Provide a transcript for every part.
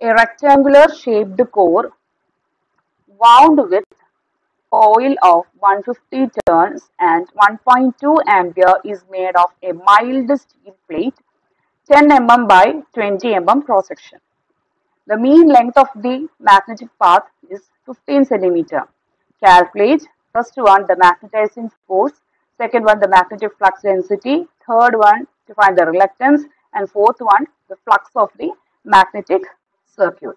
A rectangular shaped core wound with coil of 150 turns and 1.2 ampere is made of a mild steel plate 10 mm by 20 mm cross section. The mean length of the magnetic path is 15 centimeter. Calculate first one the magnetizing force, second one the magnetic flux density, third one to find the reluctance, and fourth one the flux of the magnetic circuit.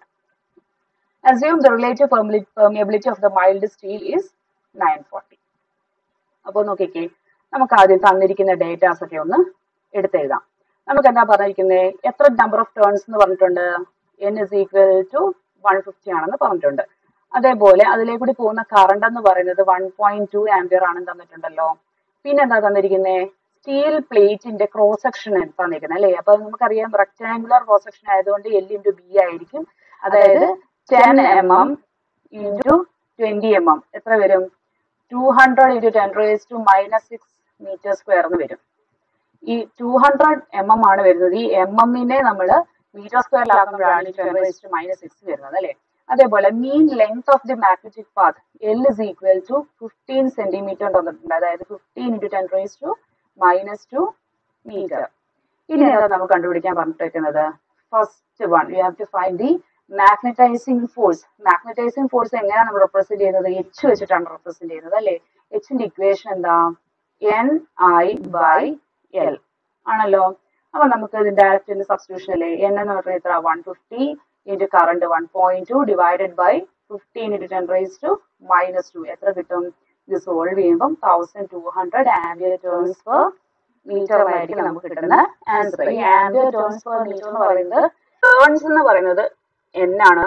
Assume the relative permeabili- permeability of the mild steel is 940. അപ്പോൾ നോക്കിക്കേ നമുക്ക് ആദ്യം തന്നിരിക്കുന്ന datas ഒക്കെ ഒന്ന് എടുത്തെഴുതാം നമുക്ക് എന്താ പറഞ്ഞിരിക്കുന്നത് എത്ര നമ്പർ ഓഫ് ടേൺസ് എന്ന് പറഞ്ഞിട്ടുണ്ട് N is equal to one fifty ആണെന്ന് പറഞ്ഞിട്ടുണ്ട് അതേപോലെ അതിലേക്ക് കൂടി പോകുന്ന കറണ്ട് എന്ന് പറയുന്നത് വൺ പോയിന്റ് ടു ആംപിയർ ആണെന്ന് തന്നിട്ടുണ്ടല്ലോ പിന്നെ എന്താ തന്നിരിക്കുന്നത് സ്റ്റീൽ പ്ലേറ്റിന്റെ ക്രോസ് സെക്ഷൻ തന്നിരിക്കുന്നത് അല്ലേ അപ്പൊ നമുക്കറിയാം റെക്ടാങ്കുലർ ക്രോസ് സെക്ഷൻ ആയതുകൊണ്ട് എൽ ഇൻറ്റു ബി ആയിരിക്കും അതായത് ten M M into twenty M M എത്ര വരും two hundred into ten raise to minus six metre square എന്ന് വരും ഈ ടു ഹൺഡ്രഡ് എം എം ആണ് വരുന്നത് ഈ എം എമ്മിനെ നമ്മൾ മീറ്റർ സ്ക്വയറിലാക്കുമ്പോഴാണ് ten raise to minus six വരുന്നത് അല്ലേ അതേപോലെ mean length of the magnetic path L is equal to fifteen centimetre തന്നിട്ടുണ്ട് അതായത് fifteen into ten raise to minus two metre ഇനി എന്താ നമുക്ക് കണ്ടുപിടിക്കാൻ പറഞ്ഞിരിക്കുന്നത് first one you have to find the magnetising force magnetising force എങ്ങനെയാണ് നമ്മൾ represent ചെയ്യുന്നത് എച്ച് വെച്ചിട്ടാണ് റെപ്രസെന്റ് ചെയ്യുന്നത് അല്ലേ എച്ചിന്റെ ഇക്വേഷൻ എന്താ എൻ ഐ ബൈ എൽ ആണല്ലോ അപ്പൊ നമുക്ക് ഇതിന്റെ ഡയറക്റ്റ് സബ്സ്റ്റിറ്റ്യൂഷൻ അല്ലേ എൻ എന്ന് പറഞ്ഞാൽ എത്ര one fifty into current one point two divided by fifteen into ten raise to minus two എത്ര കിട്ടും ഇത് സോൾവ് ചെയ്യുമ്പോൾ thousand two hundred ampere turns per മീറ്ററിലായിരിക്കും നമുക്ക് കിട്ടുന്ന ആൻസർ ഈ ആംബിയർ ടേൺസ് പെർ മീറ്റർ എന്ന് പറയുന്നത് ടേൺസ് എന്ന് പറയുന്നത് എൻ ആണ്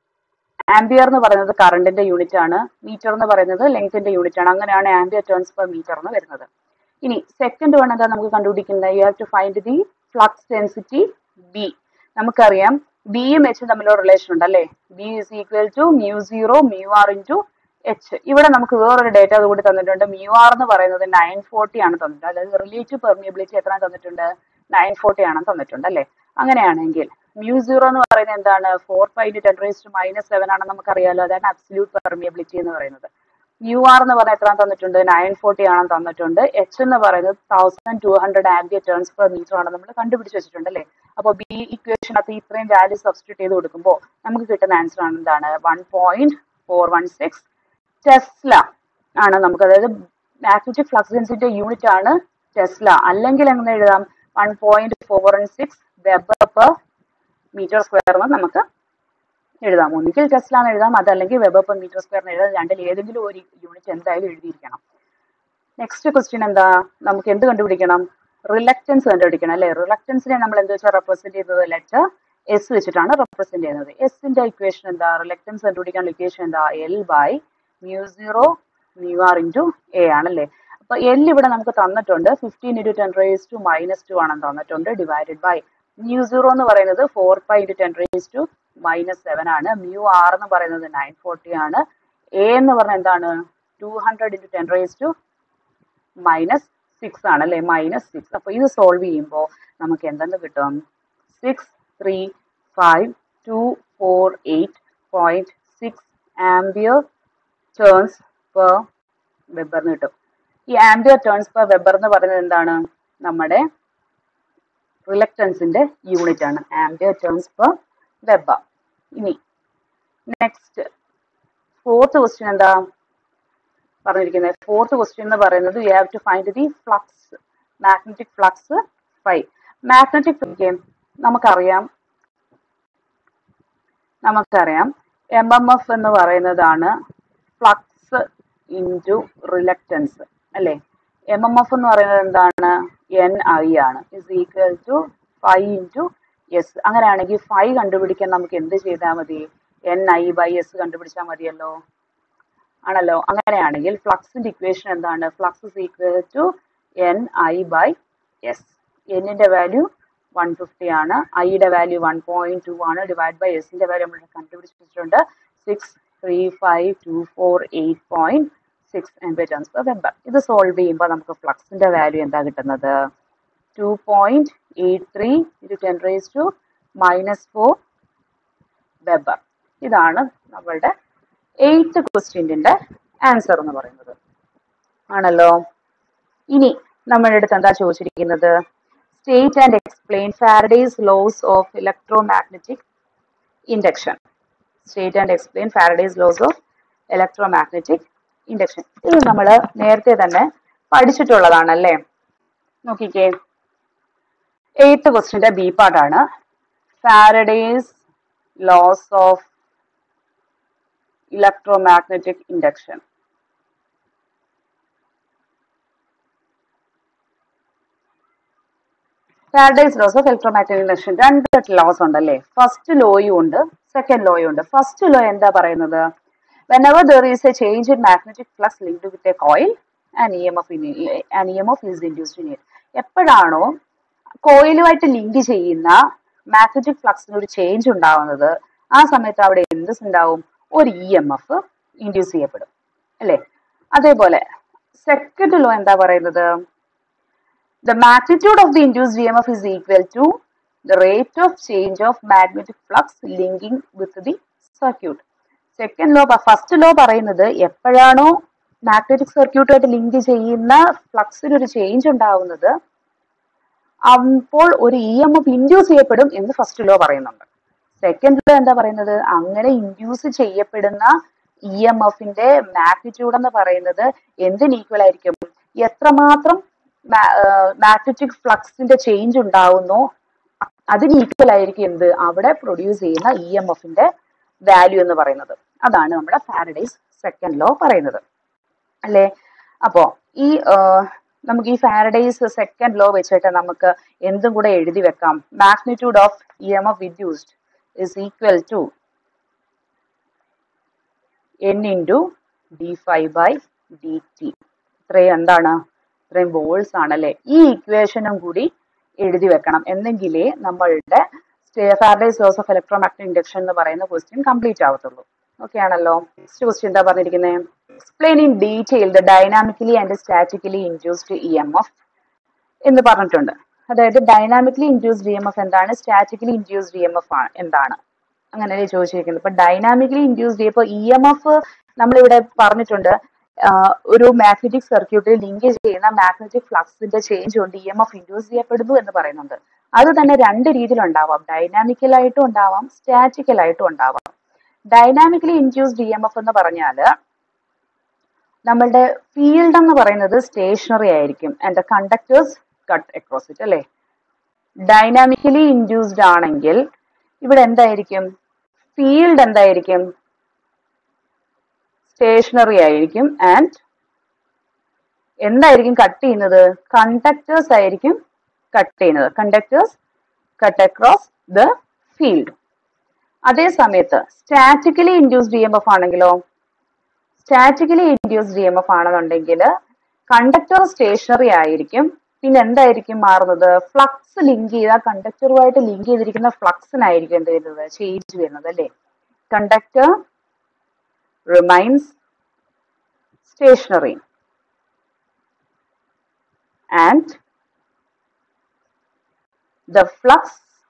ആംബിയർ എന്ന് പറയുന്നത് കറണ്ടിന്റെ യൂണിറ്റ് ആണ് മീറ്റർ എന്ന് പറയുന്നത് ലെങ്ത്തിന്റെ യൂണിറ്റ് ആണ് അങ്ങനെയാണ് ആംബിയർ ടേൺസ് പെർ മീറ്റർ എന്ന് വരുന്നത് ഇനി സെക്കൻഡ് വൺ എന്താ നമുക്ക് കണ്ടുപിടിക്കുന്നത് you have to find the flux density B നമുക്കറിയാം ബിയും എച്ചും തമ്മിലുള്ള റിലേഷൻ ഉണ്ട് അല്ലേ B is equal to mu zero mu R into H ഇവിടെ നമുക്ക് വേറൊരു ഡേറ്റ കൂടി തന്നിട്ടുണ്ട് മ്യൂ ആർ എന്ന് പറയുന്നത് നയൻ ഫോർട്ടി ആണ് തന്നിട്ടുണ്ട് അതായത് റിലേറ്റീവ് പെർമിയബിലിറ്റി എത്ര തന്നിട്ടുണ്ട് നയൻ ഫോർട്ടി ആണ് തന്നിട്ടുണ്ട് അല്ലേ അങ്ങനെയാണെങ്കിൽ മ്യൂ സീറോ എന്ന് പറയുന്നത് എന്താണ് four five ten raise to minus seven ആണെന്ന് നമുക്കറിയാലോ അതാണ് അബ്സല്യൂട്ട് പെർമിയബിലിറ്റി എന്ന് പറയുന്നത് മ്യൂ ആർ എന്ന് പറഞ്ഞാൽ എത്ര തന്നിട്ടുണ്ട് നയൻ ഫോർട്ടി ആണ് തന്നിട്ടുണ്ട് എച്ച് എന്ന് പറയുന്നത് thousand two hundred ampere turns per metre ആണ് നമ്മൾ കണ്ടുപിടിച്ച് വെച്ചിട്ടുണ്ട് അല്ലേ അപ്പോൾ ബി ഇക്വേഷൻ അത് ഇത്രയും വാല്യൂ സബ്സ്റ്റിറ്റ്യൂട്ട് ചെയ്ത് കൊടുക്കുമ്പോൾ നമുക്ക് കിട്ടുന്ന ആൻസർ ആണ് എന്താണ് one point four one six tesla ആണ് നമുക്ക് അതായത് മാഗ്നറ്റിക് ഫ്ലക്സ് ഡെൻസിറ്റി യൂണിറ്റ് ആണ് ടെസ്ല അല്ലെങ്കിൽ എങ്ങനെ എഴുതാം one point four one six weber per metre square എന്ന് നമുക്ക് എഴുതാം ഒന്നുകിൽ ടെസ്ല എന്ന് എഴുതാം അതല്ലെങ്കിൽ വെബർ പെർ മീറ്റർ സ്ക്വയർ എന്ന് എഴുതാം രണ്ടിൽ ഏതെങ്കിലും ഒരു യൂണിറ്റ് എന്തായാലും എഴുതിയിരിക്കണം നെക്സ്റ്റ് ക്വസ്റ്റ്യൻ എന്താ നമുക്ക് എന്ത് കണ്ടുപിടിക്കണം റിലക്റ്റൻസ് കണ്ടുപിടിക്കണം അല്ലെ റിലക്റ്റൻസിനെ നമ്മൾ എന്താ വെച്ചാൽ റെപ്രസെന്റ് ചെയ്യുന്നത് ലെറ്റർ എസ് വെച്ചിട്ടാണ് റെപ്രസെന്റ് ചെയ്യുന്നത് എസിന്റെ ഇക്വേഷൻ എന്താ റിലക്റ്റൻസ് കണ്ടുപിടിക്കാനുള്ള ഇക്വേഷൻ എന്താ L by mu zero mu R into A ആണല്ലേ അപ്പൊ എൽ ഇവിടെ നമുക്ക് തന്നിട്ടുണ്ട് fifteen into ten raise to minus two ആണെന്ന് തന്നിട്ടുണ്ട് ഡിവൈഡഡ് ബൈ മ്യൂ സീറോ എന്ന് പറയുന്നത് four five into ten raise to minus seven ആണ് മ്യൂ ആർ എന്ന് പറയുന്നത് നയൻ ഫോർട്ടി ആണ് എ എന്ന് പറഞ്ഞാൽ എന്താണ് two hundred into ten raise to minus six ആണ് അല്ലേ മൈനസ് സിക്സ് അപ്പോൾ ഇത് സോൾവ് ചെയ്യുമ്പോൾ നമുക്ക് എന്തെന്ന് കിട്ടും six three five two four eight point six ampere turns per വെബറിന് കിട്ടും ഈ ആംബിയർ ടേൺസ് പെർ വെബർ എന്ന് പറയുന്നത് എന്താണ് നമ്മുടെ റിലക്റ്റൻസിന്റെ യൂണിറ്റ് ആണ് ആംബിയർ ടേൺസ് പെർ വെബർ ഇനി നെക്സ്റ്റ് ഫോർത്ത് ക്വസ്റ്റ്യൻ എന്താ പറഞ്ഞിരിക്കുന്നത് ഫോർത്ത് ക്വസ്റ്റ്യൻ എന്ന് പറയുന്നത് you have to find the flux magnetic flux phi magnetic നമുക്കറിയാം നമുക്കറിയാം എം എം എഫ് എന്ന് പറയുന്നതാണ് ഫ്ലക്സ് ഇൻറ്റു റിലക്റ്റൻസ് അല്ലേ എം എം എഫ് എന്ന് പറയുന്നത് എന്താണ് എൻ ഐ ആണ് is equal to phi into S അങ്ങനെയാണെങ്കിൽ ഫൈവ് കണ്ടുപിടിക്കാൻ നമുക്ക് എന്ത് ചെയ്താൽ മതി എൻ ഐ ബൈ എസ് കണ്ടുപിടിച്ചാൽ മതിയല്ലോ ആണല്ലോ അങ്ങനെയാണെങ്കിൽ ഫ്ലക്സിന്റെ ഇക്വേഷൻ എന്താണ് flux is equal to N I by S എന്നിന്റെ വാല്യൂ വൺ ഫിഫ്റ്റി ആണ് ഐയുടെ വാല്യൂ വൺ പോയിന്റ് ടു ആണ് ഡിവൈഡ് ബൈ എസിന്റെ വാല്യൂ നമ്മൾ കണ്ടുപിടിച്ചിട്ടുണ്ട് six three five two four eight point six ampere turns per weber ഇത് solve ചെയ്യുമ്പോൾ നമുക്ക് ഫ്ലക്സിന്റെ വാല്യൂ എന്താ കിട്ടുന്നത് two point eight three into ten raise to minus four ഇതാണ് നമ്മളുടെ എയ്ത്ത് ക്വസ്റ്റ്യൻ്റെ ആൻസർ എന്ന് പറയുന്നത് ആണല്ലോ ഇനി നമ്മുടെ അടുത്ത് എന്താ ചോദിച്ചിരിക്കുന്നത് state and explain Faraday's laws of electromagnetic induction state and explain Faraday's laws of electromagnetic induction ഇത് നമ്മൾ നേരത്തെ തന്നെ പഠിച്ചിട്ടുള്ളതാണല്ലേ നോക്കിക്കേ എയ്ത്ത് ക്വസ്റ്റിന്റെ ബി പാർട്ടാണ് Faraday's laws of electromagnetic induction Faraday's laws of electromagnetic induction രണ്ട് laws ഉണ്ടല്ലേ ഫസ്റ്റ് ലോയും ഉണ്ട് സെക്കൻഡ് ലോയും ഉണ്ട് ഫസ്റ്റ് ലോ എന്താ പറയുന്നത് whenever there is a change in magnetic flux linked with a coil an EMF in an EMF is induced in it എപ്പോഴാണോ കോയിലുമായിട്ട് link ചെയ്യുന്ന magnetic ഫ്ലക്സിന് ഒരു ചേഞ്ച് ഉണ്ടാവുന്നത് ആ സമയത്ത് അവിടെ എന്ത് ഉണ്ടാവും ഒരു ഇ എം എഫ് ഇൻഡ്യൂസ് ചെയ്യപ്പെടും അല്ലേ അതേപോലെ സെക്കൻഡ് ലോ എന്താ പറയുന്നത് The magnitude of the induced EMF is equal to the rate of change of magnetic flux linking with the circuit. Second law first law പറയുന്നത് എപ്പോഴാണോ മാഗ്നറ്റിക് സർക്യൂട്ടുമായിട്ട് ലിങ്ക് ചെയ്യുന്ന ഫ്ലക്സിന് ഒരു change ഉണ്ടാവുന്നത് അപ്പോൾ ഒരു ഇ എം എഫ് ഇൻഡ്യൂസ് ചെയ്യപ്പെടും എന്ന് first law പറയുന്നുണ്ട് സെക്കൻഡ് ലോ എന്താ പറയുന്നത് അങ്ങനെ ഇൻഡ്യൂസ് ചെയ്യപ്പെടുന്ന ഇ എം എഫിന്റെ മാഗ്നിറ്റ്യൂഡ് എന്ന് പറയുന്നത് എന്തിന് ഈക്വൽ ആയിരിക്കും എത്രമാത്രം മാഗ്നറ്റിക് ഫ്ലക്സിന്റെ ചേഞ്ച് ഉണ്ടാവുന്നോ അതിന് ഈക്വൽ ആയിരിക്കും എന്ത് അവിടെ പ്രൊഡ്യൂസ് ചെയ്യുന്ന ഇ എം എഫിന്റെ വാല്യൂ എന്ന് പറയുന്നത് അതാണ് നമ്മുടെ ഫാരഡേസ് സെക്കൻഡ് ലോ പറയുന്നത് അല്ലേ അപ്പോ ഈ നമുക്ക് ഈ ഫാരഡേസ് സെക്കൻഡ് ലോ വെച്ചിട്ട് നമുക്ക് എന്തും കൂടെ എഴുതി വെക്കാം magnitude of E M F induced is equal to N into d phi by d t ഇത്രയും എന്താണ് ഇത്രയും വോൾസ് ആണല്ലേ ഈ ഇക്വേഷനും കൂടി എഴുതി വെക്കണം എന്നെങ്കിലേ നമ്മളുടെ Faraday's laws of electromagnetic induction എന്ന് പറയുന്ന ക്വസ്റ്റ്യൻ കംപ്ലീറ്റ് ആവത്തുള്ളൂ ഓക്കെ ആണല്ലോ നെക്സ്റ്റ് ക്വസ്റ്റ്യൻ എന്താ പറഞ്ഞിരിക്കുന്നത് explain in detail the dynamically and statically induced E M F എന്ന് പറഞ്ഞിട്ടുണ്ട് അതായത് dynamically induced E M F എന്താണ് statically induced E M F എന്താണ് അങ്ങനെയല്ലേ ചോദിച്ചിരിക്കുന്നത് ഇപ്പൊ ഡൈനാമിക്കലി ഇൻഡ്യൂസ്ഡ് ഇപ്പൊ ഇ എം എഫ് നമ്മളിവിടെ പറഞ്ഞിട്ടുണ്ട് ഒരു മാഗ്നറ്റിക് സർക്യൂട്ടിൽ ലിങ്ക് ചെയ്യുന്ന മാഗ്നറ്റിക് ഫ്ലക്സിന്റെ ചേഞ്ച് കൊണ്ട് ഇ എം എഫ് ഇൻഡ്യൂസ് ചെയ്യപ്പെടുന്നു എന്ന് പറയുന്നുണ്ട് അത് തന്നെ രണ്ട് രീതിയിലുണ്ടാവാം ഡൈനാമിക്കലായിട്ടും ഉണ്ടാവാം സ്റ്റാറ്റിക്കലായിട്ടും ഉണ്ടാവാം dynamically induced E M F എന്ന് പറഞ്ഞാൽ നമ്മളുടെ ഫീൽഡ് എന്ന് പറയുന്നത് സ്റ്റേഷനറി ആയിരിക്കും and the conductors cut across it അല്ലേ ഡൈനാമിക്കലി ഇൻഡ്യൂസ്ഡ് ആണെങ്കിൽ ഇവിടെ എന്തായിരിക്കും ഫീൽഡ് എന്തായിരിക്കും സ്റ്റേഷനറി ആയിരിക്കും ആൻഡ് എന്തായിരിക്കും കട്ട് ചെയ്യുന്നത് കണ്ടക്ടേഴ്സ് ആയിരിക്കും കട്ട് ചെയ്യുന്നത് conductors cut across the field അതേ സമയത്ത് statically induced E M F ആണെങ്കിലോ statically induced E M F ആണെന്നുണ്ടെങ്കിൽ കണ്ടക്ടർ സ്റ്റേഷനറി ആയിരിക്കും പിന്നെ എന്തായിരിക്കും മാറുന്നത് ഫ്ലക്സ് ലിങ്ക് ചെയ്ത കണ്ടക്ടറുമായിട്ട് ലിങ്ക് ചെയ്തിരിക്കുന്ന ഫ്ലക്സിനായിരിക്കും എന്ത് വരുന്നത് ചേഞ്ച് വരുന്നത് അല്ലേ conductor remains stationary and the flux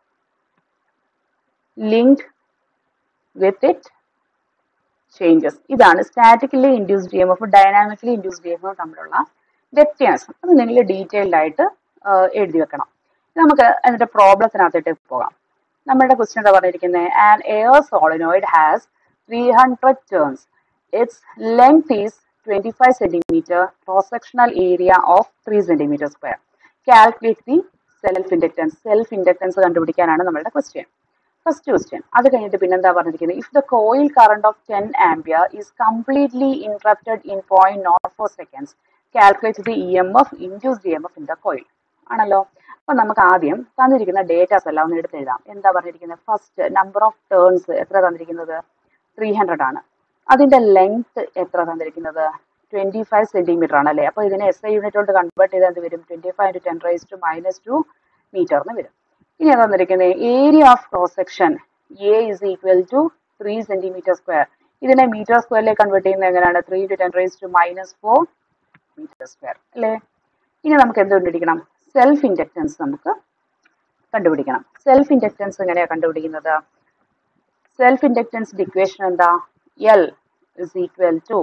linked with it changes ഇതാണ് statically induced E M F dynamically induced E M F തമ്മിലുള്ള വ്യത്യാസം അത് നിങ്ങൾ ഡീറ്റെയിൽഡ് ആയിട്ട് എഴുതി വെക്കണം നമുക്ക് അതിന്റെ പ്രോബ്ലത്തിനകത്തോട്ട് പോകാം നമ്മുടെ ക്വസ്റ്റ്യൻ എന്താ പറഞ്ഞിരിക്കുന്നത് an air solenoid has 300 turns. Its length is 25 centimeter, cross-sectional area of 3 centimeter square. Calculate the self-inductance. Self-inductance കണ്ടുപിടിക്കാനാണ് നമ്മളുടെ ക്വസ്റ്റ്യൻ ഫസ്റ്റ് ക്വസ്റ്റ്യൻ അത് കഴിഞ്ഞിട്ട് പിന്നെന്താ പറഞ്ഞിരിക്കുന്നത് if the coil current of ten ampere is completely interrupted in point nought four seconds calculate the E M F induce E M F in the coil ആണല്ലോ അപ്പൊ നമുക്ക് ആദ്യം തന്നിരിക്കുന്ന ഡേറ്റാസ് എല്ലാം ഒന്ന് എടുത്ത് എഴുതാം എന്താ പറഞ്ഞിരിക്കുന്നത് ഫസ്റ്റ് നമ്പർ ഓഫ് ടേൺസ് എത്ര തന്നിരിക്കുന്നത് ത്രീ ഹൺഡ്രഡ് ആണ് അതിന്റെ ലെങ്ത് എത്ര തന്നിരിക്കുന്നത് ട്വന്റി ഫൈവ് സെന്റിമീറ്റർ ആണ് അല്ലേ അപ്പൊ ഇതിനെ എസ് ഐ യൂണിറ്റോട്ട് കൺവേർട്ട് ചെയ്താൽ എന്ത് വരും twenty five to ten raise to minus two metre എന്ന് വരും ഇനി തന്നിരിക്കുന്നത് area of cross section A is equal to three centimetre square ഇതിനെ മീറ്റർ സ്ക്വയറിലേക്ക് കൺവേർട്ട് ചെയ്യുന്നത് എങ്ങനെയാണ് three to ten raise to minus four metre square അല്ലേ ഇനി നമുക്ക് എന്ത് കണ്ടുപിടിക്കണം സെൽഫ് ഇൻഡക്റ്റൻസ് നമുക്ക് കണ്ടുപിടിക്കണം സെൽഫ് ഇൻഡക്റ്റൻസ് എങ്ങനെയാണ് കണ്ടുപിടിക്കുന്നത് സെൽഫ് ഇൻഡക്റ്റൻസിന്റെ ഇക്വേഷൻ എന്താ L is equal to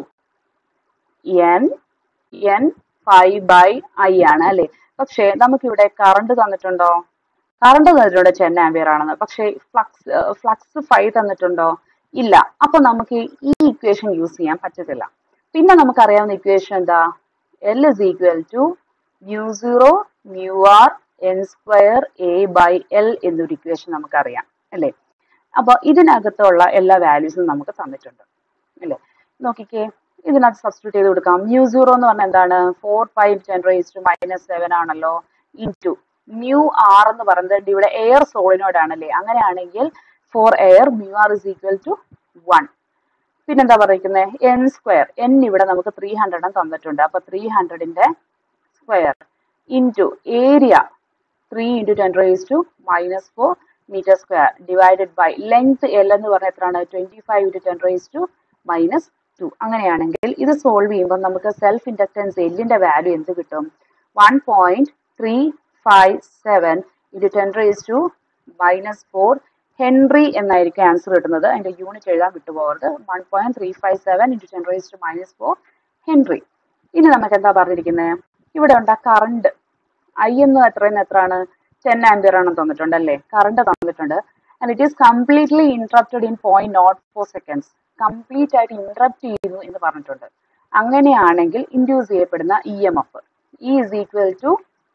N N phi by I ആണ് അല്ലെ പക്ഷേ നമുക്കിവിടെ കറണ്ട് തന്നിട്ടുണ്ടോ കറണ്ട് തന്നിട്ടുണ്ട് ടെൻ ആംബിയർ ആണെന്ന് പക്ഷേ ഫ്ലക്സ് ഫ്ലക്സ് ഫൈവ് തന്നിട്ടുണ്ടോ ഇല്ല അപ്പൊ നമുക്ക് ഈ ഇക്വേഷൻ യൂസ് ചെയ്യാൻ പറ്റത്തില്ല പിന്നെ നമുക്കറിയാവുന്ന ഇക്വേഷൻ എന്താ L is equal to mu zero mu R N square A by L എന്നൊരു ഇക്വേഷൻ നമുക്കറിയാം അല്ലേ അപ്പൊ ഇതിനകത്തുള്ള എല്ലാ വാല്യൂസും നമുക്ക് തന്നിട്ടുണ്ട് അല്ലേ നോക്കിക്കേ ഇതിനകത്ത് സബ്സ്റ്റിറ്റ്യൂട്ട് ചെയ്ത് കൊടുക്കാം മ്യൂ സീറോ എന്ന് പറഞ്ഞാൽ എന്താണ് four five ten raise to minus seven ആണല്ലോ ഇൻറ്റു മ്യൂ ആർ എന്ന് പറയുന്നത് ഇവിടെ എയർ സോളിനോട് ആണല്ലേ അങ്ങനെയാണെങ്കിൽ for air mu R is equal to one പിന്നെന്താ പറയുന്നത് എൻ സ്ക്വയർ എൻ ഇവിടെ നമുക്ക് ത്രീ ഹൺഡ്രഡ് തന്നിട്ടുണ്ട് അപ്പൊ ത്രീ ഹൺഡ്രഡിന്റെ square into area three into ten raise to minus four metre square divided by length L എന്ന് പറഞ്ഞാൽ എത്രയാണ് twenty five into ten raise to minus two അങ്ങനെയാണെങ്കിൽ ഇത് സോൾവ് ചെയ്യുമ്പോൾ നമുക്ക് സെൽഫ് ഇൻഡക്ടൻസ് എല്ലിന്റെ വാല്യൂ എന്ത് കിട്ടും one point three five seven into ten raise to minus four henry എന്നായിരിക്കും ആൻസർ കിട്ടുന്നത് അതിന്റെ യൂണിറ്റ് എഴുതാൻ വിട്ടുപോകരുത് one point three five seven into ten raise to minus four henry ഇനി നമുക്ക് എന്താ പറഞ്ഞിരിക്കുന്നത് ഇവിടെ ഉണ്ട് കറണ്ട് ഐ എന്ന് എത്രയെന്ന് എത്രയാണ് ടെൻ ആംബിയർ ആണെന്ന് തന്നിട്ടുണ്ട് അല്ലേ കറണ്ട് തന്നിട്ടുണ്ട് and it is completely interrupted in point nought four seconds complete ആയിട്ട് ഇന്ററപ്റ്റ് ചെയ്യുന്നു എന്ന് പറഞ്ഞിട്ടുണ്ട് അങ്ങനെയാണെങ്കിൽ ഇൻഡ്യൂസ് ചെയ്യപ്പെടുന്ന E M F E is equal to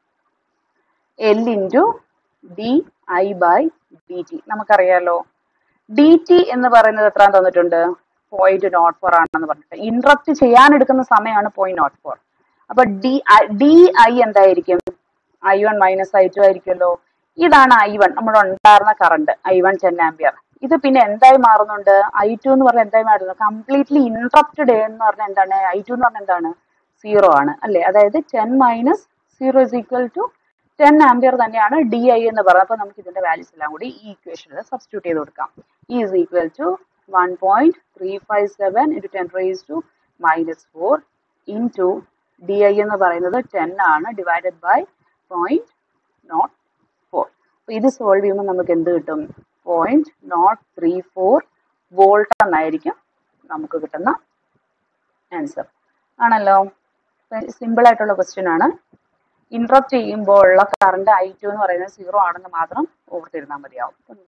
L into d I by d t നമുക്കറിയാലോ ഡി ടി എന്ന് പറയുന്നത് എത്ര തന്നിട്ടുണ്ട് പോയിന്റ് നോട്ട് ഫോർ ആണെന്ന് പറഞ്ഞിട്ട് ഇന്ററപ്റ്റ് ചെയ്യാൻ എടുക്കുന്ന സമയമാണ് പോയിന്റ് നോട്ട് ഫോർ അപ്പൊ ഡി ഡി ഐ എന്തായിരിക്കും I one minus I two ആയിരിക്കുമല്ലോ ഇതാണ് ഐ വൺ നമ്മുടെ ഉണ്ടായിരുന്ന current I one ten ampere ഇത് പിന്നെ എന്തായി മാറുന്നുണ്ട് ഐ ടു എന്ന് പറഞ്ഞാൽ എന്തായി മാറുന്നു കംപ്ലീറ്റ്ലി ഇന്ററപ്റ്റഡ് എന്ന് പറഞ്ഞാൽ എന്താണ് ഐ ടു എന്ന് പറഞ്ഞാൽ എന്താണ് സീറോ ആണ് അല്ലെ അതായത് ten minus zero is equal to ten ampere തന്നെയാണ് ഡി ഐ എന്ന് പറയുന്നത് അപ്പൊ നമുക്ക് ഇതിന്റെ വാല്യൂസ് എല്ലാം കൂടി ഈ ഇക്വേഷനിൽ സബ്സ്റ്റിറ്റ്യൂട്ട് ചെയ്ത് കൊടുക്കാം E is equal to one point three five seven into ten raise to minus four into d I എന്ന് പറയുന്നത് ടെൻ ആണ് divided by point nought four ഇത് സോൾവ് ചെയ്യുമ്പോൾ നമുക്ക് എന്ത് കിട്ടും point nought three four volt എന്നായിരിക്കും നമുക്ക് കിട്ടുന്ന ആൻസർ ആണല്ലോ സിമ്പിൾ ആയിട്ടുള്ള ക്വസ്റ്റ്യൻ ആണ് ഇന്ററപ്റ്റ് ചെയ്യുമ്പോൾ ഉള്ള കറണ്ട് ഐ ടു എന്ന് പറയുന്നത് സീറോ ആണെന്ന് മാത്രം ഓർത്തിരുന്നാൽ മതിയാവും